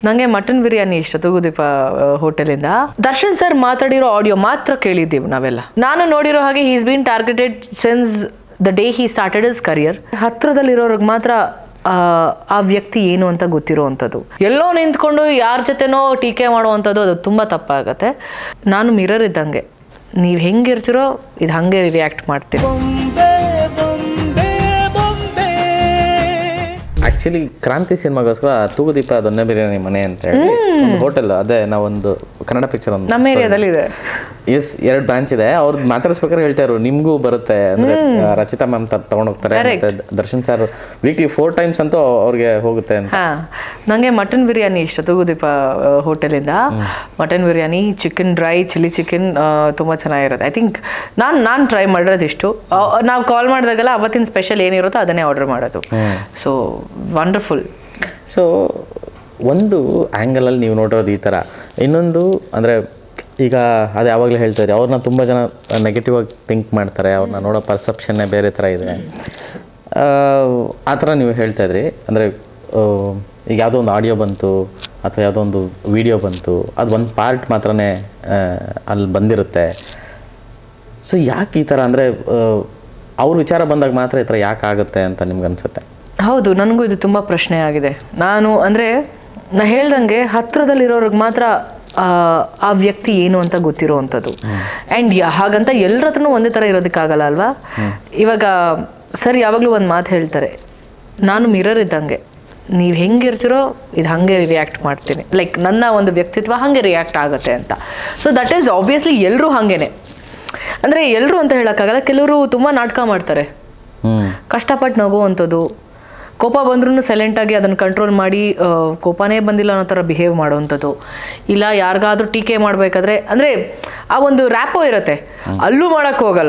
ನನಗೆ ಮಟನ್ ಬಿರಿಯಾನಿ ಇಷ್ಟ ತೂಗುದೀಪ ಹೋಟೆಲಿಂದ ದರ್ಶನ್ ಸರ್ ಮಾತಾಡಿರೋ ಆಡಿಯೋ ಮಾತ್ರ ಕೇಳಿದ್ದೀವಿ ನಾವೆಲ್ಲ ನಾನು ನೋಡಿರೋ ಹಾಗೆ is been targeted since the day he started is career ಹತ್ರದಲ್ಲಿರೋರ್ಗೆ ಮಾತ್ರ ಆ, ಆ ವ್ಯಕ್ತಿ ಏನು ಅಂತ ಗೊತ್ತಿರೋವಂಥದ್ದು ಎಲ್ಲೋ ನಿಂತ್ಕೊಂಡು ಯಾರ ಜೊತೆನೋ ಟೀಕೆ ಮಾಡುವಂಥದ್ದು ಅದು ತುಂಬ ತಪ್ಪಾಗತ್ತೆ ನಾನು ಮಿರರ್ ಇದ್ದಂಗೆ ನೀವು ಹೆಂಗಿರ್ತೀರೋ ಇದು ಹಾಗೆ ರಿಯಾಕ್ಟ್ ಮಾಡ್ತೀನಿ ಆಕ್ಚುಲಿ ಕ್ರಾಂತಿ ಸಿನಿಮಾಗೋಸ್ಕರ ತೂಗುದೀಪ ದೊನ್ನೆ ಬಿರಿಯಾನಿ ಮನೆ ಅಂತ ಹೇಳಿ ಒಂದು ಹೋಟೆಲ್ ಅದೇ ನಾವೊಂದು ಕನ್ನಡ ಪಿಕ್ಚರ್ ಒಂದು ನಮ್ಮ ಏರಿಯಾದಲ್ಲಿ ಇದೆ ಎಸ್ ಎರಡು ಬ್ರಾಂಚ್ ಇದೆ ಅವ್ರದ್ದು ಮಾತಾಡಿಸ್ಬೇಕಾದ್ರೆ ಹೇಳ್ತಾ ಇದ್ರು ನಿಮ್ಗೂ ಬರುತ್ತೆ ಅಂದ್ರೆ ಆ, ರಚಿತಾ ಮ್ಯಾಮ್ ತಗೊಂಡೋಗ್ತಾರೆ ಮತ್ತೆ Darshan sir weekly four times ಅಂತೂ ಅವ್ರಿಗೆ ಹೋಗುತ್ತೆ ಅಂತ ಹಾ ನನಗೆ ಮಟನ್ ಬಿರಿಯಾನಿ ಇಷ್ಟ ತೂಗುದೀಪ ಆ, ಹೋಟೆಲಿಂದ mutton biryani chicken dry chilli chicken ತುಂಬ ಚೆನ್ನಾಗಿರುತ್ತೆ ಐ ಥಿಂಕ್ ನಾನು ನಾನು ಟ್ರೈ ಮಾಡಿರೋದು ಇಷ್ಟು ನಾವು ಕಾಲ್ ಮಾಡಿದಾಗೆಲ್ಲ ಅವತ್ತಿನ ಸ್ಪೆಷಲ್ ಏನಿರುತ್ತೋ ಅದನ್ನೇ ಆರ್ಡರ್ ಮಾಡೋದು ಸೊ ವಂಡರ್ಫುಲ್ ಸೊ ಒಂದು ಆ್ಯಂಗಲಲ್ಲಿ ನೀವು ನೋಡಿರೋದು ಈ ಥರ ಇನ್ನೊಂದು ಅಂದರೆ ಈಗ ಅದೇ ಯಾವಾಗಲೂ ಹೇಳ್ತಾರೆ ಅವ್ರನ್ನ ತುಂಬ ಜನ ನೆಗೆಟಿವ್ ಆಗಿ ಥಿಂಕ್ ಮಾಡ್ತಾರೆ ಅವ್ರನ್ನ ನೋಡೋ ಪರ್ಸೆಪ್ಷನ್ನೇ ಬೇರೆ ಥರ ಇದೆ ಆ, ಆ ಥರ ನೀವು ಹೇಳ್ತಾ ಇದ್ರಿ ಅಂದರೆ ಈಗ ಯಾವುದೋ ಒಂದು ಆಡಿಯೋ ಬಂತು ಅಥವಾ ಯಾವುದೋ ಒಂದು ವಿಡಿಯೋ ಬಂತು ಅದು ಒಂದು ಪಾರ್ಟ್ ಮಾತ್ರನೇ ಆ, ಅಲ್ಲಿ ಬಂದಿರುತ್ತೆ ಸೊ ಯಾಕೆ ಈ ಥರ ಅಂದರೆ ಅವ್ರ ವಿಚಾರ ಬಂದಾಗ ಮಾತ್ರ ಈ ಥರ ಯಾಕೆ ಆಗುತ್ತೆ ಅಂತ ನಿಮ್ಗೆ ಅನ್ಸುತ್ತೆ ಹೌದು ನನಗೂ ಇದು ತುಂಬ ಪ್ರಶ್ನೆ ಆಗಿದೆ ನಾನು ಅಂದರೆ ನಾ ಹೇಳ್ದಂಗೆ ಹತ್ರದಲ್ಲಿರೋರ್ಗೆ ಮಾತ್ರ ಆ, ಆ ವ್ಯಕ್ತಿ ಏನು ಅಂತ ಗೊತ್ತಿರೋವಂಥದ್ದು ಆ್ಯಂಡ್ ಹಾಗಂತ ಎಲ್ಲರ ಹತ್ರನೂ ಒಂದೇ ಥರ ಇರೋದಕ್ಕಾಗಲ್ಲ ಅಲ್ವಾ ಇವಾಗ ಸರ್ ಯಾವಾಗಲೂ ಒಂದು ಮಾತು ಹೇಳ್ತಾರೆ ನಾನು ಮಿರರ್ ಇದ್ದಂಗೆ ನೀವು ಹೆಂಗಿರ್ತೀರೋ ಇದು ಹಾಗೆ ರಿಯಾಕ್ಟ್ ಮಾಡ್ತೀನಿ ಲೈಕ್ ನನ್ನ ಒಂದು ವ್ಯಕ್ತಿತ್ವ ಹಾಗೆ ರಿಯಾಕ್ಟ್ ಆಗುತ್ತೆ ಅಂತ ಸೊ ದಟ್ ಈಸ್ ಆಬ್ವಿಯಸ್ಲಿ ಎಲ್ಲರೂ ಹಾಗೇನೆ ಅಂದರೆ ಎಲ್ಲರೂ ಅಂತ ಹೇಳೋಕ್ಕಾಗಲ್ಲ ಕೆಲವರು ತುಂಬ ನಾಟಕ ಮಾಡ್ತಾರೆ ಹ್ಞೂ ಕಷ್ಟಪಟ್ಟು ನಗುವಂಥದ್ದು ಕೋಪ ಬಂದ್ರೂ ಸೈಲೆಂಟಾಗಿ ಅದನ್ನು ಕಂಟ್ರೋಲ್ ಮಾಡಿ ಆ, ಕೋಪನೇ ಬಂದಿಲ್ಲ ಅನ್ನೋ ಥರ ಬಿಹೇವ್ ಮಾಡುವಂಥದ್ದು ಇಲ್ಲ ಯಾರಿಗಾದ್ರೂ ಟೀಕೆ ಮಾಡಬೇಕಾದ್ರೆ ಅಂದರೆ ಆ ಒಂದು ರ್ಯಾಪೋ ಇರುತ್ತೆ ಅಲ್ಲೂ ಮಾಡೋಕ್ಕೆ ಹೋಗಲ್ಲ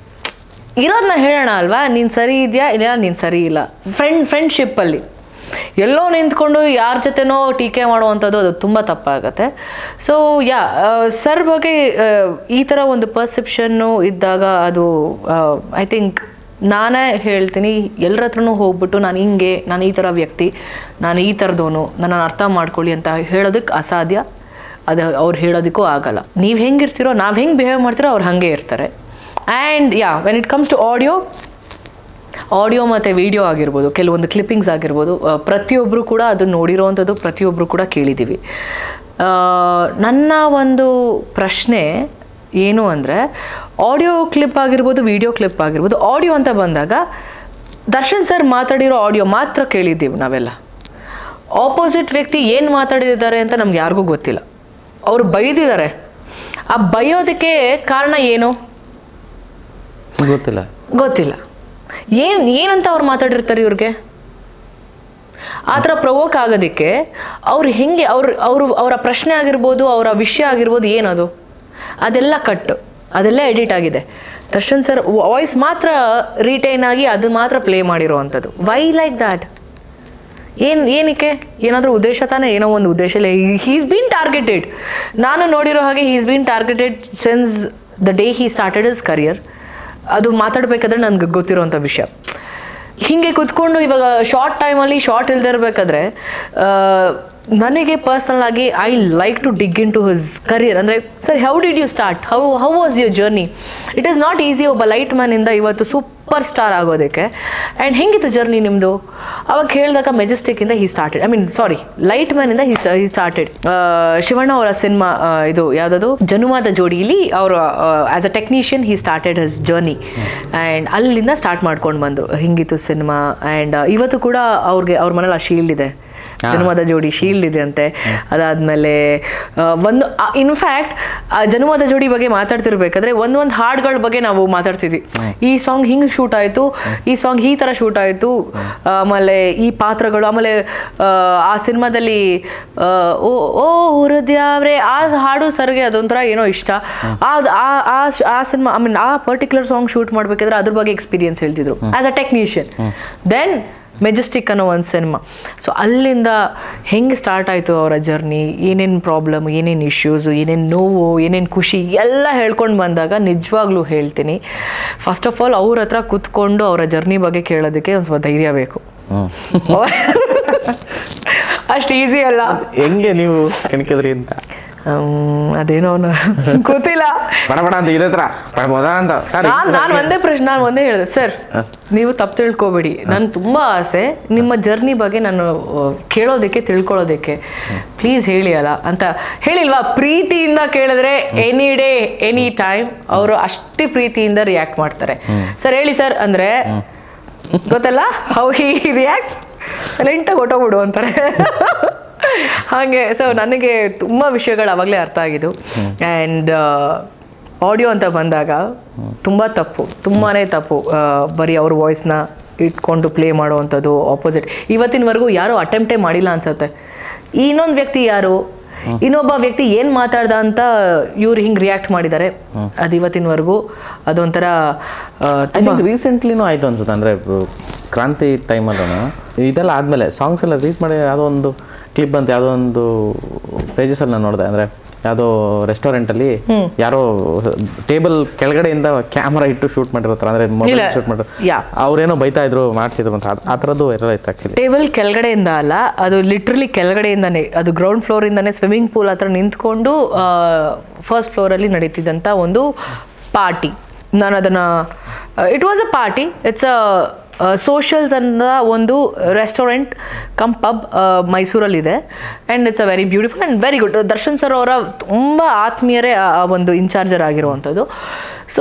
ಇರೋದನ್ನ ಹೇಳೋಣ ಅಲ್ವಾ ನೀನು ಸರಿ ಇದೆಯಾ ಇಲ್ಲ ನೀನು ಸರಿ ಇಲ್ಲ ಫ್ರೆಂಡ್ ಫ್ರೆಂಡ್ಶಿಪ್ಪಲ್ಲಿ ಎಲ್ಲೋ ನಿಂತ್ಕೊಂಡು ಯಾರ ಜೊತೆನೋ ಟೀಕೆ ಮಾಡುವಂಥದ್ದು ಅದು ತುಂಬ ತಪ್ಪಾಗತ್ತೆ ಸೊ ಯಾ ಸರ್ ಬಗ್ಗೆ ಆ, ಈ ಥರ ಒಂದು ಪರ್ಸೆಪ್ಷನ್ನು ಇದ್ದಾಗ ಅದು ಐ ಥಿಂಕ್ ನಾನೇ ಹೇಳ್ತೀನಿ ಎಲ್ಲರ ಹತ್ರನೂ ಹೋಗ್ಬಿಟ್ಟು ನಾನು ಹಿಂಗೆ ನಾನು ಈ ಥರ ವ್ಯಕ್ತಿ ನಾನು ಈ ಥರದವನು ನನ್ನನ್ನು ಅರ್ಥ ಮಾಡ್ಕೊಳ್ಳಿ ಅಂತ ಹೇಳೋದಕ್ಕೆ ಅಸಾಧ್ಯ ಅದು ಅವ್ರು ಹೇಳೋದಕ್ಕೂ ಆಗಲ್ಲ ನೀವು ಹೆಂಗಿರ್ತೀರೋ ನಾವು ಹೆಂಗೆ ಬಿಹೇವ್ ಮಾಡ್ತೀರೋ ಅವ್ರು ಹಾಗೆ ಇರ್ತಾರೆ and yeah when it comes to audio audio ಮತ್ತು ವಿಡಿಯೋ ಆಗಿರ್ಬೋದು ಕೆಲವೊಂದು ಕ್ಲಿಪ್ಪಿಂಗ್ಸ್ ಆಗಿರ್ಬೋದು ಆ, ಪ್ರತಿಯೊಬ್ಬರು ಕೂಡ ಅದನ್ನು ನೋಡಿರೋವಂಥದ್ದು ಪ್ರತಿಯೊಬ್ಬರು ಕೂಡ ಕೇಳಿದ್ದೀವಿ ಆ, ನನ್ನ ಒಂದು ಪ್ರಶ್ನೆ ಏನು ಅಂದರೆ ಆಡಿಯೋ ಕ್ಲಿಪ್ ಆಗಿರ್ಬೋದು ವಿಡಿಯೋ ಕ್ಲಿಪ್ ಆಗಿರ್ಬೋದು ಆಡಿಯೋ ಅಂತ ಬಂದಾಗ ದರ್ಶನ್ ಸರ್ ಮಾತಾಡಿರೋ ಆಡಿಯೋ ಮಾತ್ರ ಕೇಳಿದ್ದೀವಿ ನಾವೆಲ್ಲ ಆಪೋಸಿಟ್ ವ್ಯಕ್ತಿ ಏನು ಮಾತಾಡಿದ್ದಾರೆ ಅಂತ ನಮ್ಗೆ ಯಾರಿಗೂ ಗೊತ್ತಿಲ್ಲ ಅವರು ಬೈದಿದ್ದಾರೆ ಆ ಬೈಯೋದಕ್ಕೆ ಕಾರಣ ಏನು ಗೊತ್ತಿಲ್ಲ ಗೊತ್ತಿಲ್ಲ ಏನ್ ಏನಂತ ಅವ್ರು ಮಾತಾಡಿರ್ತಾರೆ ಇವ್ರಿಗೆ ಆ ಥರ ಪ್ರವೋಕ್ ಆಗೋದಕ್ಕೆ ಅವ್ರು ಹೆಂಗೆ ಅವ್ರ ಅವರು ಅವರ ಪ್ರಶ್ನೆ ಆಗಿರ್ಬೋದು ಅವರ ವಿಷಯ ಆಗಿರ್ಬೋದು ಏನದು ಅದೆಲ್ಲ ಕಟ್ ಅದೆಲ್ಲ ಎಡಿಟ್ ಆಗಿದೆ ದರ್ಶನ್ ಸರ್ ವಾಯ್ಸ್ ಮಾತ್ರ ರಿಟೈನ್ ಆಗಿ ಅದು ಮಾತ್ರ ಪ್ಲೇ ಮಾಡಿರೋವಂಥದ್ದು ವೈ ಲೈಕ್ ದ್ಯಾಟ್ ಏನು ಏನಕ್ಕೆ ಏನಾದರೂ ಉದ್ದೇಶ ತಾನೇ ಏನೋ ಒಂದು ಉದ್ದೇಶ ಇಲ್ಲ ಹೀಸ್ ಬೀನ್ ಟಾರ್ಗೆಟೆಡ್ ನಾನು ನೋಡಿರೋ ಹಾಗೆ he's been targeted since the day he started is career ಅದು ಮಾತಾಡಬೇಕಾದ್ರೆ ನನಗೆ ಗೊತ್ತಿರೋವಂಥ ವಿಷಯ ಹೀಗೆ ಕುತ್ಕೊಂಡು ಇವಾಗ ಶಾರ್ಟ್ ಟೈಮಲ್ಲಿ ಶಾರ್ಟ್ ಇಲ್ದೇ ಇರಬೇಕಾದ್ರೆ ನನಗೆ ಪರ್ಸನಲ್ ಆಗಿ I like to dig into his career ಅಂದರೆ sir how did you start how how was your journey it is not easy ಒಬ್ಬ ಲೈಟ್ ಮ್ಯಾನಿಂದ ಇವತ್ತು ಸೂಪರ್ ಸ್ಟಾರ್ ಆಗೋದಕ್ಕೆ ಆ್ಯಂಡ್ ಹೆಂಗಿತ್ತು ಜರ್ನಿ ನಿಮ್ಮದು ಅವಾಗ ಹೇಳಿದಾಗ ಮೆಜೆಸ್ಟಿಕ್ಕಿಂದ he started I mean sorry light ಮ್ಯಾನಿಂದ ಹಿ ಹಿ ಸ್ಟಾರ್ಟೆಡ್ ಶಿವಣ್ಣ ಅವರ ಸಿನಿಮಾ ಇದು ಯಾವುದದು ಜನುವಾದ ಜೋಡಿಯಲ್ಲಿ ಅವರು as a technician he started his journey and ಅಲ್ಲಿಂದ ಸ್ಟಾರ್ಟ್ ಮಾಡ್ಕೊಂಡು ಬಂದರು ಹಿಂಗಿತ್ತು ಸಿನಿಮಾ ಆ್ಯಂಡ್ ಇವತ್ತು ಕೂಡ ಅವ್ರಿಗೆ ಅವ್ರ ಮನೇಲಿ ಆ ಶೀಲ್ಡ್ ಇದೆ ಜನುಮದ ಜೋಡಿ ಶೀಲ್ಡ್ ಇದೆ ಅಂತೆ ಅದಾದ್ಮೇಲೆ ಆ, ಒಂದು ಇನ್ಫ್ಯಾಕ್ಟ್ ಆ ಜನುಮದ ಜೋಡಿ ಬಗ್ಗೆ ಮಾತಾಡ್ತಿರ್ಬೇಕಾದ್ರೆ ಒಂದೊಂದು ಹಾಡುಗಳ ಬಗ್ಗೆ ನಾವು ಮಾತಾಡ್ತಿದ್ವಿ ಈ ಸಾಂಗ್ ಹಿಂಗೆ ಶೂಟ್ ಆಯಿತು ಈ ಸಾಂಗ್ ಈ ಥರ ಶೂಟ್ ಆಯಿತು ಆಮೇಲೆ ಈ ಪಾತ್ರಗಳು ಆಮೇಲೆ ಆ, ಆ ಸಿನಿಮಾದಲ್ಲಿ ಆ, ಓ ಓ ಹೃದಯಾವ್ರೆ ಆ ಹಾಡು ಸರ್ಗೆ ಅದೊಂಥರ ಏನೋ ಇಷ್ಟ ಆ ಆ- ಆ ಆ ಸಿನಿಮಾ ಐ ಮೀನ್ ಆ ಪರ್ಟಿಕ್ಯುಲರ್ ಸಾಂಗ್ ಶೂಟ್ ಮಾಡ್ಬೇಕಾದ್ರೆ ಅದ್ರ ಬಗ್ಗೆ ಎಕ್ಸ್ಪೀರಿಯನ್ಸ್ ಹೇಳ್ತಿದ್ರು as a technician then Majestic ಅನ್ನೋ ಒಂದು ಸಿನಿಮಾ ಸೊ ಅಲ್ಲಿಂದ ಹೆಂಗೆ ಸ್ಟಾರ್ಟ್ ಆಯಿತು ಅವರ ಜರ್ನಿ ಏನೇನು ಪ್ರಾಬ್ಲಮ್ ಏನೇನು ಇಶ್ಯೂಸು ಏನೇನು ನೋವು ಏನೇನು ಖುಷಿ ಎಲ್ಲ ಹೇಳ್ಕೊಂಡು ಬಂದಾಗ ನಿಜವಾಗ್ಲೂ ಹೇಳ್ತೀನಿ ಫಸ್ಟ್ ಆಫ್ ಆಲ್ ಅವ್ರ ಹತ್ರ ಕೂತ್ಕೊಂಡು ಅವರ ಜರ್ನಿ ಬಗ್ಗೆ ಕೇಳೋದಕ್ಕೆ ಒಂದು ಸ್ವಲ್ಪ ಧೈರ್ಯ ಬೇಕು ಅಷ್ಟು ಈಸಿ ಅಲ್ಲ ಹೆಂಗೆ ನೀವು ಕೆಣಕಿದ್ರಿ ಅಂತ ಹ್ಮ್, ಅದೇನೋ ಅವ್ನು ಗೊತ್ತಿಲ್ಲ ಬಡ ಬಡ ಅಂತ ಇದೇ ಥರ ಬಡಬೋದಾ ಅಂತ ಸರ್ ನಾನ್ ನಾನು ಒಂದೇ ಪ್ರಶ್ನೆ ನಾನು ಒಂದೇ ಹೇಳಿದೆ ಸರ್ ನೀವು ತಪ್ಪು ತಿಳ್ಕೊಬೇಡಿ ನನ್ ತುಂಬಾ ಆಸೆ ನಿಮ್ಮ ಜರ್ನಿ ಬಗ್ಗೆ ನಾನು ಆ, ಕೇಳೋದಕ್ಕೆ ತಿಳ್ಕೊಳ್ಳೋದಕ್ಕೆ ಪ್ಲೀಸ್ ಹೇಳಿ ಅಲ್ಲ ಅಂತ ಹೇಳಿಲ್ವಾ ಪ್ರೀತಿಯಿಂದ ಕೇಳಿದ್ರೆ ಎನಿ ಡೇ ಎನಿ ಟೈಮ್ ಅವರು ಅಷ್ಟೇ ಪ್ರೀತಿಯಿಂದ ರಿಯಾಕ್ಟ್ ಮಾಡ್ತಾರೆ ಸರ್ ಹೇಳಿ ಸರ್ ಅಂದ್ರೆ ಗೊತ್ತಲ್ಲ ಹೌ ಹಿ ರಿಯಾಕ್ಟ್ಸ್ ಸೈಲೆಂಟಾಗಿ ಹೊಟ್ಟೋಗ್ಬಿಡು ಅಂತಾರೆ ಹಾಗೆ ಸೊ ನನಗೆ ತುಂಬ ವಿಷಯಗಳು ಅವಾಗಲೇ ಅರ್ಥ ಆಗಿದ್ದು ಆ್ಯಂಡ್ ಆಡಿಯೋ ಅಂತ ಬಂದಾಗ ತುಂಬ ತಪ್ಪು ತುಂಬಾ ತಪ್ಪು ಆ, ಬರೀ ಅವ್ರ ವಾಯ್ಸ್ನ ಇಟ್ಕೊಂಡು ಪ್ಲೇ ಮಾಡುವಂಥದ್ದು ಆಪೋಸಿಟ್ ಇವತ್ತಿನವರೆಗೂ ಯಾರೂ ಅಟೆಂಪ್ಟೇ ಮಾಡಿಲ್ಲ ಅನ್ಸುತ್ತೆ ಇನ್ನೊಂದು ವ್ಯಕ್ತಿ ಯಾರು ಇನ್ನೊಬ್ಬ ವ್ಯಕ್ತಿ ಏನು ಮಾತಾಡ್ದ ಅಂತ ಇವ್ರು ಹಿಂಗೆ ರಿಯಾಕ್ಟ್ ಮಾಡಿದ್ದಾರೆ ಅದು ಇವತ್ತಿನವರೆಗೂ ಅದೊಂಥರ ಆ, ಐ ಥಿಂಕ್ ರೀಸೆಂಟ್ಲಿನೂ ಆಯಿತು ಅನ್ಸುತ್ತೆ ಅಂದರೆ ಕ್ರಾಂತಿ ಟೈಮಲ್ಲೂ ಇದೆಲ್ಲ ಆದಮೇಲೆ ಸಾಂಗ್ಸ್ ಎಲ್ಲ ರಿಲೀಸ್ ಮಾಡಿ ಯಾವುದೋ ಒಂದು ಕ್ಲಿಪ್ ಅಂತ ಯಾವುದೋ ಒಂದು ಪೇಜಸಲ್ಲಿ ನಾನು ನೋಡಿದೆ ಅಂದರೆ ಯಾವುದೋ ರೆಸ್ಟೋರೆಂಟಲ್ಲಿ ಯಾರೋ ಟೇಬಲ್ ಕೆಳಗಡೆಯಿಂದ ಕ್ಯಾಮ್ರಾ ಇಟ್ಟು ಶೂಟ್ ಮಾಡಿರ್ತಾರೆ ಅಂದರೆ ಮೊಬೈಲ್ ಇಲ್ಲ. ಶೂಟ್ ಮಾಡಿರೋ ಯಾ ಅವ್ರೇನೋ ಬೈತಾ ಇದ್ರು ಮಾಡ್ತಿದ್ರು ಅಂತ ಆ- ಆ ಥರದ್ದು ವೈರಲ್ ಆಯ್ತು ಆ್ಯಕ್ಚುಲಿ ಟೇಬಲ್ ಕೆಳಗಡೆಯಿಂದ ಅಲ್ಲ ಅದು ಲಿಟ್ರಲಿ ಕೆಳಗಡೆಯಿಂದಾನೆ ಅದು ಗ್ರೌಂಡ್ ಫ್ಲೋರಿಂದಾನೆ ಸ್ವಿಮ್ಮಿಂಗ್ ಪೂಲ್ ಹತ್ರ ನಿಂತ್ಕೊಂಡು ಫಸ್ಟ್ ಫ್ಲೋರಲ್ಲಿ ನಡೀತಿದ್ದಂಥ ಒಂದು ಪಾರ್ಟಿ ನಾನು ಅದನ್ನು it was a party it's a Socials ಅನ್ನೋ ಒಂದು ರೆಸ್ಟೋರೆಂಟ್ ಕಮ್ ಪಬ್ ಮೈಸೂರಲ್ಲಿದೆ and it's a very beautiful and very good Darshan sir ಅವರ ತುಂಬ ಆತ್ಮೀಯರೇ ಆ ಆ ಒಂದು ಇನ್ಚಾರ್ಜರ್ ಆಗಿರುವಂಥದ್ದು ಸೊ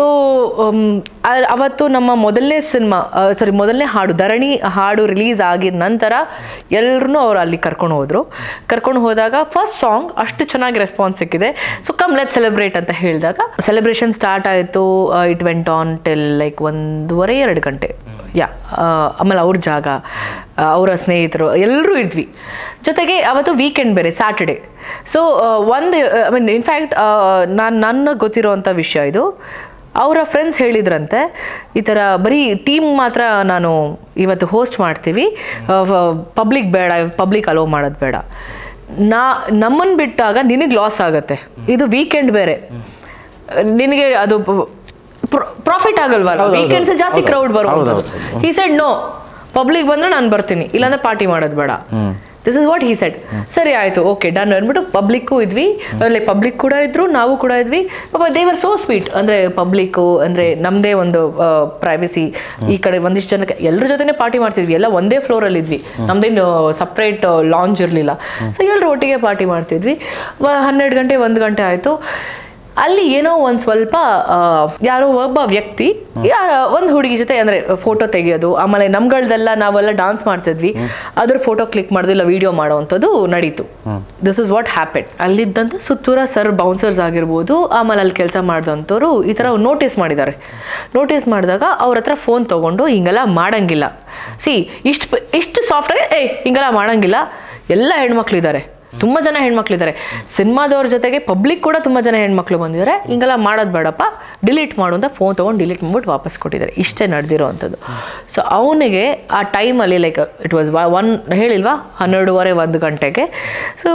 ಅವತ್ತು ನಮ್ಮ ಮೊದಲನೇ ಸಿನಿಮಾ ಸಾರಿ ಮೊದಲನೇ ಹಾಡು ಧರಣಿ ಹಾಡು ರಿಲೀಸ್ ಆಗಿದ ನಂತರ ಎಲ್ಲರೂ ಅವ್ರು ಅಲ್ಲಿ ಕರ್ಕೊಂಡು ಹೋದರು ಕರ್ಕೊಂಡು ಹೋದಾಗ ಫಸ್ಟ್ ಸಾಂಗ್ ಅಷ್ಟು ಚೆನ್ನಾಗಿ ರೆಸ್ಪಾನ್ಸ್ ಸಿಕ್ಕಿದೆ ಸೊ ಕಮ್ ಲೆಟ್ ಸೆಲೆಬ್ರೇಟ್ ಅಂತ ಹೇಳಿದಾಗ ಸೆಲೆಬ್ರೇಷನ್ ಸ್ಟಾರ್ಟ್ ಆಯಿತು it went on till like ಒಂದೂವರೆ ಎರಡು ಗಂಟೆ ಯಾ ಆಮೇಲೆ ಅವ್ರ ಜಾಗ ಆ, ಅವರ ಸ್ನೇಹಿತರು ಎಲ್ಲರೂ ಇದ್ವಿ ಜೊತೆಗೆ ಅವತ್ತು ವೀಕೆಂಡ್ ಬೇರೆ ಸ್ಯಾಟರ್ಡೆ ಸೊ ಒಂದು ಐ ಮೀನ್ ಇನ್ಫ್ಯಾಕ್ಟ್ ನಾನು ನನ್ನ ಗೊತ್ತಿರೋವಂಥ ವಿಷಯ ಇದು ಅವರ ಫ್ರೆಂಡ್ಸ್ ಹೇಳಿದ್ರಂತೆ ಈ ಥರ ಬರೀ ಟೀಮ್ ಮಾತ್ರ ನಾನು ಇವತ್ತು ಹೋಸ್ಟ್ ಮಾಡ್ತೀವಿ ಪಬ್ಲಿಕ್ ಬೇಡ ಪಬ್ಲಿಕ್ ಅಲೋ ಮಾಡೋದು ಬೇಡ ನಾ ನಮ್ಮನ್ನು ಬಿಟ್ಟಾಗ ನಿನಗೆ ಲಾಸ್ ಆಗುತ್ತೆ ಇದು ವೀಕೆಂಡ್ ಬೇರೆ ನಿನಗೆ ಅದು ಪ್ರಾಫಿಟ್ ಆಗಲ್ವಲ್ಲ ಹೌದೌದು. ವೀಕೆಂಡ್ಸ್ ಜಾಸ್ತಿ ಹೌದು. ಕ್ರೌಡ್ ಬರುವಂಥದ್ದು ಹೌದೌದು. ಹಿ ಸೆಡ್ ನೋ ಪಬ್ಲಿಕ್ ಬಂದ್ರೆ ನಾನು ಬರ್ತೀನಿ ಇಲ್ಲಾಂದ್ರೆ ಪಾರ್ಟಿ ಮಾಡೋದು ಬೇಡ this is what he said ಸರಿ ಆಯಿತು ಓಕೆ ಡನ್ ಅಂದ್ಬಿಟ್ಟು ಪಬ್ಲಿಕ್ಕು ಇದ್ವಿ ಲೈಕ್ ಪಬ್ಲಿಕ್ ಕೂಡ ಇದ್ರು ನಾವು ಕೂಡ ಇದ್ವಿ ದೇವರ್ ಸೋ ಸ್ವೀಟ್ ಅಂದರೆ ಪಬ್ಲಿಕ್ಕು ಅಂದರೆ ನಮ್ಮದೇ ಒಂದು ಪ್ರೈವಸಿ ಈ ಕಡೆ ಒಂದಿಷ್ಟು ಜನಕ್ಕೆ ಎಲ್ಲರ ಜೊತೆನೇ ಪಾರ್ಟಿ ಮಾಡ್ತಿದ್ವಿ ಎಲ್ಲ ಒಂದೇ ಫ್ಲೋರಲ್ಲಿ ಇದ್ವಿ ನಮ್ದೇನು ಸಪ್ರೇಟ್ ಲಾಂಜ್ ಇರಲಿಲ್ಲ ಸೊ ಎಲ್ಲರೂ ಒಟ್ಟಿಗೆ ಪಾರ್ಟಿ ಮಾಡ್ತಿದ್ವಿ ವ- ಹನ್ನೆರಡು ಗಂಟೆ ಒಂದು ಗಂಟೆ ಆಯಿತು ಅಲ್ಲಿ ಏನೋ ಒಂದು ಸ್ವಲ್ಪ ಆ, ಯಾರೋ ಒಬ್ಬ ವ್ಯಕ್ತಿ ಯಾರ ಒಂದು ಹುಡುಗಿ ಜೊತೆ ಅಂದರೆ ಫೋಟೋ ತೆಗೆಯೋದು ಆಮೇಲೆ ನಮ್ಗಳ್ದೆಲ್ಲ ನಾವೆಲ್ಲ ಡಾನ್ಸ್ ಮಾಡ್ತಿದ್ವಿ ಅದ್ರ ಫೋಟೋ ಕ್ಲಿಕ್ ಮಾಡೋದು ಇಲ್ಲ ವಿಡಿಯೋ ಮಾಡೋವಂಥದ್ದು ನಡೀತು ದಿಸ್ ಇಸ್ ವಾಟ್ ಹ್ಯಾಪನ್ ಅಲ್ಲಿದ್ದಂಥ ಸುತ್ತೂರ ಸರ್ ಬೌನ್ಸರ್ಸ್ ಆಗಿರ್ಬೋದು ಆಮೇಲೆ ಅಲ್ಲಿ ಕೆಲಸ ಮಾಡಿದಂಥವ್ರು ಈ ಥರ ನೋಟಿಸ್ ಮಾಡಿದ್ದಾರೆ ನೋಟಿಸ್ ಮಾಡಿದಾಗ ಅವ್ರ ಹತ್ರ ಫೋನ್ ತೊಗೊಂಡು ಹಿಂಗೆಲ್ಲ ಮಾಡಂಗಿಲ್ಲ ಸಿ ಇಷ್ಟು ಇಷ್ಟು ಸಾಫ್ಟಾಗಿ ಏಯ್ ಹಿಂಗೆಲ್ಲ ಮಾಡಂಗಿಲ್ಲ ಎಲ್ಲ ಹೆಣ್ಮಕ್ಳಿದ್ದಾರೆ ತುಂಬ ಜನ ಹೆಣ್ಮಕ್ಳಿದ್ದಾರೆ ಸಿನಿಮಾದವ್ರ ಜೊತೆಗೆ ಪಬ್ಲಿಕ್ ಕೂಡ ತುಂಬ ಜನ ಹೆಣ್ಮಕ್ಳು ಬಂದಿದ್ದಾರೆ ಹಿಂಗೆಲ್ಲ ಮಾಡೋದು ಬೇಡಪ್ಪ ಡಿಲೀಟ್ ಮಾಡು ಅಂತ ಫೋನ್ ತೊಗೊಂಡು ಡಿಲೀಟ್ ಮಾಡ್ಬಿಟ್ಟು ವಾಪಸ್ ಕೊಟ್ಟಿದ್ದಾರೆ ಇಷ್ಟೇ ನಡೆದಿರೋ ಅಂಥದ್ದು ಸೊ ಅವನಿಗೆ ಆ ಟೈಮಲ್ಲಿ ಲೈಕ್ ಇಟ್ ವಾಸ್ ಒನ್ ಹೇಳಿಲ್ವಾ ಹನ್ನೆರಡೂವರೆ ಒಂದು ಗಂಟೆಗೆ ಸೊ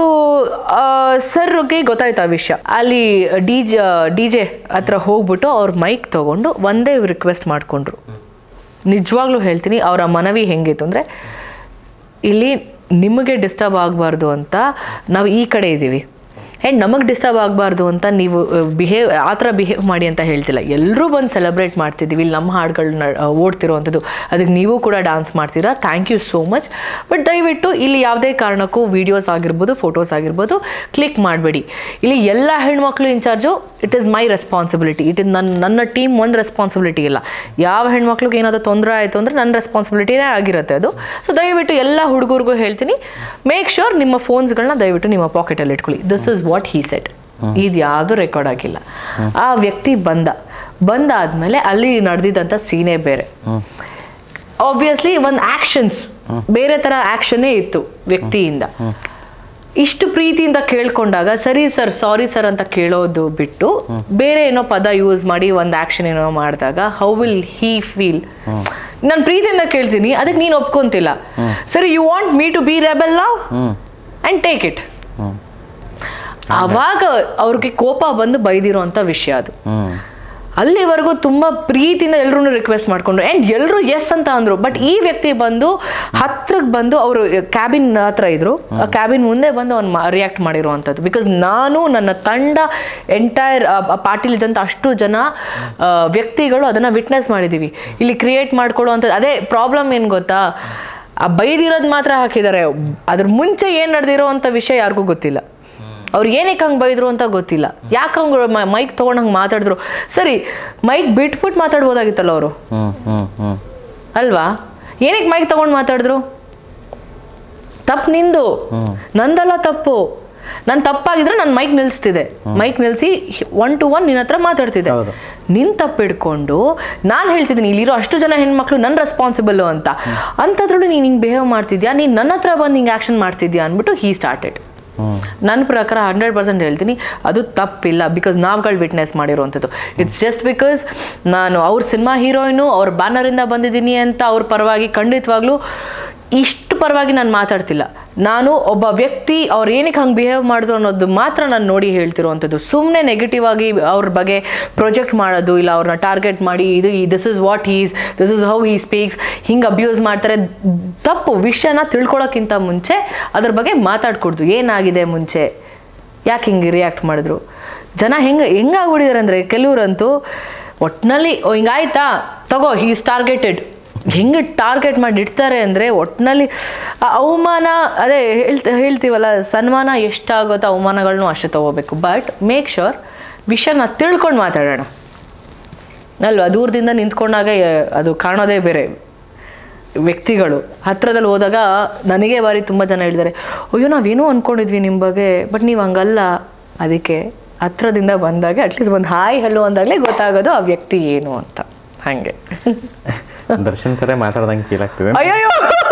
ಸರ್ಗೆ ಗೊತ್ತಾಯ್ತು ಆ ವಿಷಯ ಅಲ್ಲಿ ಡಿ ಜೆ ಡಿ ಜೆ ಹತ್ರ ಹೋಗ್ಬಿಟ್ಟು ಅವ್ರ ಮೈಕ್ ತೊಗೊಂಡು ಒಂದೇ ರಿಕ್ವೆಸ್ಟ್ ಮಾಡಿಕೊಂಡ್ರು ನಿಜವಾಗ್ಲೂ ಹೇಳ್ತೀನಿ ಅವರ ಮನವಿ ಹೆಂಗಿತ್ತು ಅಂದರೆ ಇಲ್ಲಿ ನಿಮಗೆ ಡಿಸ್ಟರ್ಬ್ ಆಗಬಾರ್ದು ಅಂತ ನಾವು ಈ ಕಡೆ ಇದ್ದೀವಿ ಆ್ಯಂಡ್ ನಮಗೆ ಡಿಸ್ಟರ್ಬ್ ಆಗಬಾರ್ದು ಅಂತ ನೀವು ಬಿಹೇವ್ ಆ ಥರ ಬಿಹೇವ್ ಮಾಡಿ ಅಂತ ಹೇಳ್ತಿಲ್ಲ ಎಲ್ಲರೂ ಬಂದು ಸೆಲೆಬ್ರೇಟ್ ಮಾಡ್ತಿದ್ದೀವಿ ಇಲ್ಲಿ ನಮ್ಮ ಹಾಡುಗಳನ್ನ ಓಡ್ತಿರೋವಂಥದ್ದು ಅದಕ್ಕೆ ನೀವು ಕೂಡ ಡಾನ್ಸ್ ಮಾಡ್ತೀರಾ thank you so much but ದಯವಿಟ್ಟು ಇಲ್ಲಿ ಯಾವುದೇ ಕಾರಣಕ್ಕೂ ವೀಡಿಯೋಸ್ ಆಗಿರ್ಬೋದು ಫೋಟೋಸ್ ಆಗಿರ್ಬೋದು ಕ್ಲಿಕ್ ಮಾಡಬೇಡಿ ಇಲ್ಲಿ ಎಲ್ಲ ಹೆಣ್ಮಕ್ಳು in charge it is my responsibility it is ನನ್ನ ನನ್ನ ಟೀಮ್ ಒಂದು ರೆಸ್ಪಾನ್ಸಿಬಿಲಿಟಿ ಇಲ್ಲ ಯಾವ ಹೆಣ್ಮಕ್ಳಿಗೆ ಏನಾದರೂ ತೊಂದರೆ ಆಯಿತು ಅಂದರೆ ನನ್ನ ರೆಸ್ಪಾನ್ಸಿಬಿಲಿಟಿನೇ ಆಗಿರುತ್ತೆ ಅದು ಸೊ ದಯವಿಟ್ಟು ಎಲ್ಲ ಹುಡುಗರಿಗೂ ಹೇಳ್ತೀನಿ ಮೇಕ್ ಶೋರ್ ನಿಮ್ಮ ಫೋನ್ಸ್ಗಳನ್ನ ದಯವಿಟ್ಟು ನಿಮ್ಮ ಪಾಕೆಟಲ್ಲಿ ಇಟ್ಕೊಳ್ಳಿ this is what he said ಇದು ಯಾವುದು ರೆಕಾರ್ಡ್ ಆಗಿಲ್ಲ ಆ ವ್ಯಕ್ತಿ ಬಂದ ಬಂದಾದ್ಮೇಲೆ ಅಲ್ಲಿ ನಡೆದಿದ್ದಂಥ ಸೀನೇ ಬೇರೆ ಆಬ್ವಿಯಸ್ಲಿ ಒಂದು ಆಕ್ಷನ್ಸ್ ಬೇರೆ ಥರ ಆಕ್ಷನ್ನೇ ಇತ್ತು ವ್ಯಕ್ತಿಯಿಂದ ಇಷ್ಟು ಪ್ರೀತಿಯಿಂದ ಕೇಳ್ಕೊಂಡಾಗ ಸರಿ ಸರ್ ಸಾರಿ ಸರ್ ಅಂತ ಕೇಳೋದು ಬಿಟ್ಟು ಬೇರೆ ಏನೋ ಪದ ಯೂಸ್ ಮಾಡಿ ಒಂದು ಆಕ್ಷನ್ ಏನೋ ಮಾಡಿದಾಗ ಹೌ ವಿಲ್ ಹೀ ಫೀಲ್ ನಾನು ಪ್ರೀತಿಯಿಂದ ಕೇಳ್ತೀನಿ ಅದಕ್ಕೆ ನೀನು ಒಪ್ಕೊಂತಿಲ್ಲ ಸರಿ you want me to be rebel ನಾವ್ ಆ್ಯಂಡ್ ಟೇಕ್ ಇಟ್ ಆವಾಗ ಅವ್ರಿಗೆ ಕೋಪ ಬಂದು ಬೈದಿರೋ ಅಂಥ ವಿಷಯ ಅದು ಹ್ಞೂ ಅಲ್ಲಿವರೆಗೂ ತುಂಬ ಪ್ರೀತಿಯಿಂದ ಎಲ್ಲರೂ ರಿಕ್ವೆಸ್ಟ್ ಮಾಡ್ಕೊಂಡ್ರು ಆ್ಯಂಡ್ ಎಲ್ಲರೂ ಎಸ್ ಅಂತ ಅಂದರು ಬಟ್ ಈ ವ್ಯಕ್ತಿ ಬಂದು ಹತ್ರಕ್ಕೆ ಬಂದು ಅವರು ಕ್ಯಾಬಿನ್ ಹತ್ರ ಇದ್ರು ಆ ಕ್ಯಾಬಿನ್ ಮುಂದೆ ಬಂದು ಅವ್ನು ರಿಯಾಕ್ಟ್ ಮಾಡಿರುವಂಥದ್ದು ಬಿಕಾಸ್ ನಾನು ನನ್ನ ತಂಡ ಎಂಟೈರ್ ಪಾರ್ಟಿಲಿದ್ದಂಥ ಅಷ್ಟು ಜನ ಆ, ವ್ಯಕ್ತಿಗಳು ಅದನ್ನು ವಿಟ್ನೆಸ್ ಮಾಡಿದ್ದೀವಿ ಇಲ್ಲಿ ಕ್ರಿಯೇಟ್ ಮಾಡ್ಕೊಳ್ಳುವಂಥದ್ದು ಅದೇ ಪ್ರಾಬ್ಲಮ್ ಏನು ಗೊತ್ತಾ ಆ ಬೈದಿರೋದು ಮಾತ್ರ ಹಾಕಿದ್ದಾರೆ ಅದ್ರ ಮುಂಚೆ ಏನು ನಡೆದಿರೋ ಅಂಥ ವಿಷಯ ಯಾರಿಗೂ ಗೊತ್ತಿಲ್ಲ ಅವ್ರು ಏನಕ್ಕೆ ಹಂಗೆ ಬೈದ್ರು ಅಂತ ಗೊತ್ತಿಲ್ಲ ಯಾಕೆ ಹಂಗೆ ಮೈಕ್ ತೊಗೊಂಡು ಹಂಗೆ ಮಾತಾಡಿದ್ರು ಸರಿ ಮೈಕ್ ಬಿಟ್ಬಿಟ್ಟು ಮಾತಾಡ್ಬೋದಾಗಿತ್ತಲ್ಲ ಅವರು ಹ್ಞೂ ಹ್ಞೂ ಹ್ಞೂ ಅಲ್ವಾ ಏನಕ್ಕೆ ಮೈಕ್ ತಗೊಂಡು ಮಾತಾಡಿದ್ರು ತಪ್ಪು ನಿಂದು ನಂದಲ್ಲ ತಪ್ಪು ನಾನು ತಪ್ಪಾಗಿದ್ರೆ ನಾನು ಮೈಕ್ ನಿಲ್ಲಿಸ್ತಿದ್ದೆ ಮೈಕ್ ನಿಲ್ಲಿಸಿ ಒನ್ ಟು ಒನ್ ನಿನ್ನ ಹತ್ರ ಮಾತಾಡ್ತಿದ್ದೆ ಹೌದು. ನಿನ್ ತಪ್ಪು ಹಿಡ್ಕೊಂಡು ನಾನು ಹೇಳ್ತಿದ್ದೀನಿ ಇಲ್ಲಿರೋ ಅಷ್ಟು ಜನ ಹೆಣ್ಮಕ್ಳು ನನ್ನ ರೆಸ್ಪಾನ್ಸಿಬಲ್ ಅಂತ ಅಂಥದ್ರಲ್ಲೂ ನೀನು ಹಿಂಗೆ ಬಿಹೇವ್ ಮಾಡ್ತಿದ್ಯಾ ನೀನು ನನ್ನ ಹತ್ರ ಬಂದು ಹಿಂಗೆ ಆ್ಯಕ್ಷನ್ ಮಾಡ್ತಿದ್ಯಾ ಅಂದ್ಬಿಟ್ಟು ಹೀ ಸ್ಟಾರ್ಟೆಡ್ ನನ್ನ ಪ್ರಕಾರ ಹಂಡ್ರೆಡ್ ಪರ್ಸೆಂಟ್ ಹೇಳ್ತೀನಿ ಅದು ತಪ್ಪಿಲ್ಲ ಬಿಕಾಸ್ ನಾವುಗಳು ವಿಟ್ನೆಸ್ ಮಾಡಿರುವಂಥದ್ದು ಇಟ್ಸ್ ಜಸ್ಟ್ ಬಿಕಾಸ್ ನಾನು ಅವ್ರ ಸಿನಿಮಾ ಹೀರೋಯಿನು ಅವ್ರ ಬ್ಯಾನರಿಂದ ಬಂದಿದ್ದೀನಿ ಅಂತ ಅವ್ರ ಪರವಾಗಿ ಖಂಡಿತವಾಗ್ಲೂ ಇಷ್ಟು ಪರವಾಗಿ ನಾನು ಮಾತಾಡ್ತಿಲ್ಲ ನಾನು ಒಬ್ಬ ವ್ಯಕ್ತಿ ಅವ್ರು ಏನಕ್ಕೆ ಹಂಗೆ ಬಿಹೇವ್ ಮಾಡಿದ್ರು ಅನ್ನೋದು ಮಾತ್ರ ನಾನು ನೋಡಿ ಹೇಳ್ತಿರುವಂಥದ್ದು ಸುಮ್ಮನೆ ನೆಗೆಟಿವ್ ಆಗಿ ಅವ್ರ ಬಗ್ಗೆ ಪ್ರೊಜೆಕ್ಟ್ ಮಾಡೋದು ಇಲ್ಲ ಅವ್ರನ್ನ ಟಾರ್ಗೆಟ್ ಮಾಡಿ ಇದು this is what is this is how he speaks ಹಿಂಗೆ ಅಬ್ಯೂಸ್ ಮಾಡ್ತಾರೆ ತಪ್ಪು ವಿಷಯನ ತಿಳ್ಕೊಳ್ಳೋಕ್ಕಿಂತ ಮುಂಚೆ ಅದ್ರ ಬಗ್ಗೆ ಮಾತಾಡ್ಕೊಡ್ದು ಏನಾಗಿದೆ ಮುಂಚೆ ಯಾಕೆ ಹಿಂಗೆ ರಿಯಾಕ್ಟ್ ಮಾಡಿದ್ರು ಜನ ಹೆಂಗೆ ಹೆಂಗಾಗ್ಬಿಟ್ಟಿದ್ದಾರೆ ಅಂದರೆ ಕೆಲವ್ರಂತೂ ಒಟ್ಟಿನಲ್ಲಿ ಓ ಹಿಂಗಾಯ್ತಾ ತಗೋ ಹೀಸ್ ಟಾರ್ಗೆಟೆಡ್ ಹೆಂಗೆ ಟಾರ್ಗೆಟ್ ಮಾಡಿ ಇಡ್ತಾರೆ ಅಂದರೆ ಒಟ್ಟಿನಲ್ಲಿ ಆ ಅವಮಾನ ಅದೇ ಹೇಳ್ತ ಹೇಳ್ತೀವಲ್ಲ ಸನ್ಮಾನ ಎಷ್ಟಾಗುತ್ತೋ ಅವಮಾನಗಳನ್ನೂ ಅಷ್ಟೇ ತಗೋಬೇಕು ಬಟ್ ಮೇಕ್ ಶೋರ್ ವಿಷಯನ ತಿಳ್ಕೊಂಡು ಮಾತಾಡೋಣ ಅಲ್ವಾ ದೂರದಿಂದ ನಿಂತ್ಕೊಂಡಾಗ ಎ- ಅದು ಕಾಣೋದೇ ಬೇರೆ ವ್ಯಕ್ತಿಗಳು ಹತ್ರದಲ್ಲಿ ಹೋದಾಗ ನನಗೆ ಬಾರಿ ತುಂಬ ಜನ ಹೇಳಿದ್ದಾರೆ ಅಯ್ಯೋ ನಾವೇನೋ ಅಂದ್ಕೊಂಡಿದ್ವಿ ನಿಮ್ಮ ಬಗ್ಗೆ ಬಟ್ ನೀವು ಹಂಗಲ್ಲ ಅದಕ್ಕೆ ಹತ್ರದಿಂದ ಬಂದಾಗ ಅಟ್ಲೀಸ್ಟ್ ಒಂದು ಹಾಯ್ ಹಲೋ ಅಂದಾಗಲೇ ಗೊತ್ತಾಗೋದು ಆ ವ್ಯಕ್ತಿ ಏನು ಅಂತ ಹಾಗೆ ದರ್ಶನ್ ಸರೇ ಮಾತಾಡ್ದಂಗೆ ಫೀಲ್ ಆಗ್ತಿದೆ ಅಯ್ಯೋ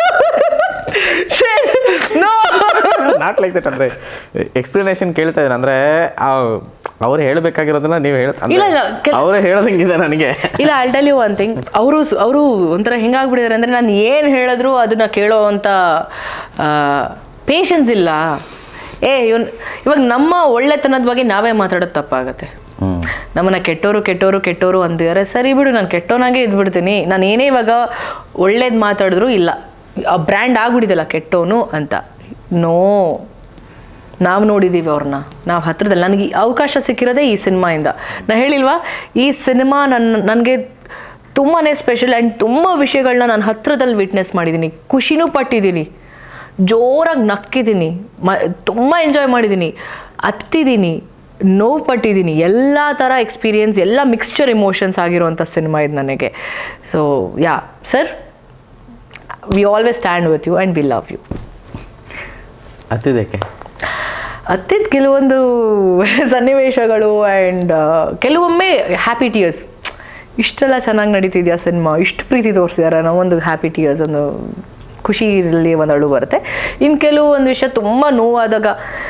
ನೋ ನಾಟ್ ಲೈಕ್ ದಟ್ ಅಂದರೆ ಎಕ್ಸ್ಪ್ಲನೇಷನ್ ಕೇಳ್ತಾ ಇದ್ದೀನಿ ಅಂದರೆ ಅವ್ರು ಹೇಳಬೇಕಾಗಿರೋದನ್ನ ನೀವು ಹೇಳ ಇಲ್ಲ, ಇಲ್ಲ, ಕೆಲ್- ಅವರೇ ಹೇಳೋದಂಗಿದೆ ನನಗೆ ಇಲ್ಲ I tell you one thing ಅವರು ಅವರು ಒಂಥರ ಹೆಂಗಾಗ್ಬಿಟ್ಟಿದ್ದಾರೆ ಅಂದರೆ ನಾನು ಏನು ಹೇಳಿದ್ರು ಅದನ್ನ ಕೇಳೋ ಅಂಥ ಪೇಷನ್ಸ್ ಇಲ್ಲ ಏ ಇವನ್ ಇವಾಗ ನಮ್ಮ ಒಳ್ಳೆತನದ ಬಗ್ಗೆ ನಾವೇ ಮಾತಾಡೋದು ತಪ್ಪಾಗತ್ತೆ ಹ್ಞೂ ನಮ್ಮನ್ನ ಕೆಟ್ಟೋರು ಕೆಟ್ಟೋರು ಕೆಟ್ಟೋರು ಅಂದಿದ್ದಾರೆ ಸರಿ ಬಿಡು ನಾನು ಕೆಟ್ಟೋನಾಗೆ ಇದ್ಬಿಡ್ತೀನಿ ನಾನು ಏನೇ ಇವಾಗ ಒಳ್ಳೇದು ಮಾತಾಡಿದ್ರು ಇಲ್ಲ ಆ ಬ್ರ್ಯಾಂಡ್ ಆಗ್ಬಿಟ್ಟಿದಲ್ಲ ಕೆಟ್ಟೋನು ಅಂತ ನೋ ನಾವು ನೋಡಿದ್ದೀವಿ ಅವ್ರನ್ನ ನಾವು ಹತ್ರದಲ್ಲಿ ನನಗೆ ಈ ಅವಕಾಶ ಸಿಕ್ಕಿರೋದೇ ಈ ಸಿನಿಮಾಯಿಂದ ನಾ ಹೇಳಿಲ್ವಾ ಈ ಸಿನಿಮಾ ನನ್ನ ನನಗೆ ತುಂಬಾ ಸ್ಪೆಷಲ್ ಆ್ಯಂಡ್ ತುಂಬ ವಿಷಯಗಳನ್ನ ನಾನು ಹತ್ರದಲ್ಲಿ ವಿಟ್ನೆಸ್ ಮಾಡಿದ್ದೀನಿ ಖುಷಿನೂ ಪಟ್ಟಿದ್ದೀನಿ ಜೋರಾಗಿ ನಕ್ಕಿದ್ದೀನಿ ಮ ತುಂಬ ಎಂಜಾಯ್ ಮಾಡಿದ್ದೀನಿ ಹತ್ತಿದ್ದೀನಿ ನೋವು ಪಟ್ಟಿದ್ದೀನಿ ಎಲ್ಲ ಥರ ಎಕ್ಸ್ಪೀರಿಯನ್ಸ್ ಎಲ್ಲ ಮಿಕ್ಸ್ಚರ್ ಇಮೋಷನ್ಸ್ ಆಗಿರುವಂಥ ಸಿನಿಮಾ ಇದು ನನಗೆ so yeah sir we always stand with you and we love you ಹತ್ತಿದ್ದಕ್ಕೆ ಹತ್ತಿದ ಕೆಲವೊಂದು ಸನ್ನಿವೇಶಗಳು ಆ್ಯಂಡ್ ಕೆಲವೊಮ್ಮೆ ಹ್ಯಾಪಿ ಟಿಯರ್ಸ್ ಇಷ್ಟೆಲ್ಲ ಚೆನ್ನಾಗಿ ನಡೀತಿದ್ಯಾ ಸಿನಿಮಾ ಇಷ್ಟು ಪ್ರೀತಿ ತೋರಿಸಿದಾರೆ ಅನ್ನೋ ಒಂದು ಹ್ಯಾಪಿ ಟಿಯರ್ಸ್ ಒಂದು ಖುಷಿಯಲ್ಲಿ ಒಂದು ಅಳು ಬರುತ್ತೆ ಇನ್ನು ಕೆಲವೊಂದು ವಿಷಯ ತುಂಬ ನೋವಾದಾಗ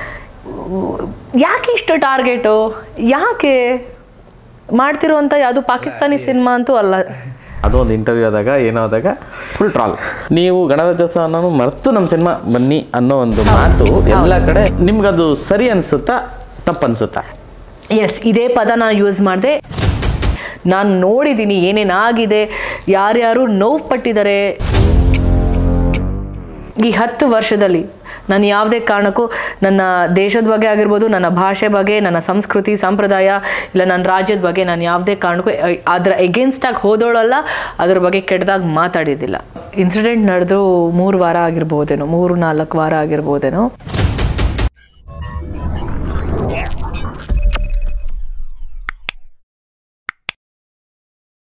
ಯಾಕೆ ಇಷ್ಟು ಟಾರ್ಗೆಟು ಯಾಕೆ ಮಾಡ್ತಿರುವಂಥ ಯಾವುದು ಪಾಕಿಸ್ತಾನಿ ಸಿನಿಮಾ ಅಂತೂ ಅಲ್ಲ ಅದು ಒಂದು ಇಂಟರ್ವ್ಯೂ ಆದಾಗ ಏನೋ ಆದಾಗ ಫುಲ್ ಟ್ರಾಲ್ ನೀವು ಗಣರಾಜ್ಯೋತ್ಸವ ಅನ್ನೋನು ಮರೆತು ನಮ್ಮ ಸಿನಿಮಾ ಬನ್ನಿ ಅನ್ನೋ ಒಂದು ಮಾತು ಎಲ್ಲ ಕಡೆ ನಿಮ್ಗದು ಸರಿ ಅನ್ಸುತ್ತಾ ತಪ್ಪು ಅನ್ಸುತ್ತಾ ಎಸ್ ಇದೇ ಪದ ನಾನು ಯೂಸ್ ಮಾಡಿದೆ ನಾನು ನೋಡಿದ್ದೀನಿ ಏನೇನಾಗಿದೆ ಯಾರ್ಯಾರು ನೋವು ಪಟ್ಟಿದ್ದಾರೆ ಈ ಹತ್ತು ವರ್ಷದಲ್ಲಿ ನಾನು ಯಾವುದೇ ಕಾರಣಕ್ಕೂ ನನ್ನ ದೇಶದ ಬಗ್ಗೆ ಆಗಿರ್ಬೋದು ನನ್ನ ಭಾಷೆ ಬಗ್ಗೆ ನನ್ನ ಸಂಸ್ಕೃತಿ ಸಂಪ್ರದಾಯ ಇಲ್ಲ ನನ್ನ ರಾಜ್ಯದ ಬಗ್ಗೆ ನಾನು ಯಾವುದೇ ಕಾರಣಕ್ಕೂ ಅ- ಅದರ ಎಗೇನ್ಸ್ಟಾಗಿ ಹೋದೋಳಲ್ಲ ಅದ್ರ ಬಗ್ಗೆ ಕೆಟ್ಟದಾಗಿ ಮಾತಾಡಿದ್ದಿಲ್ಲ ಇನ್ಸಿಡೆಂಟ್ ನಡೆದು ಮೂರು ವಾರ ಆಗಿರ್ಬೋದೇನೋ ಮೂರು ನಾಲ್ಕು ವಾರ ಆಗಿರ್ಬೋದೇನೋ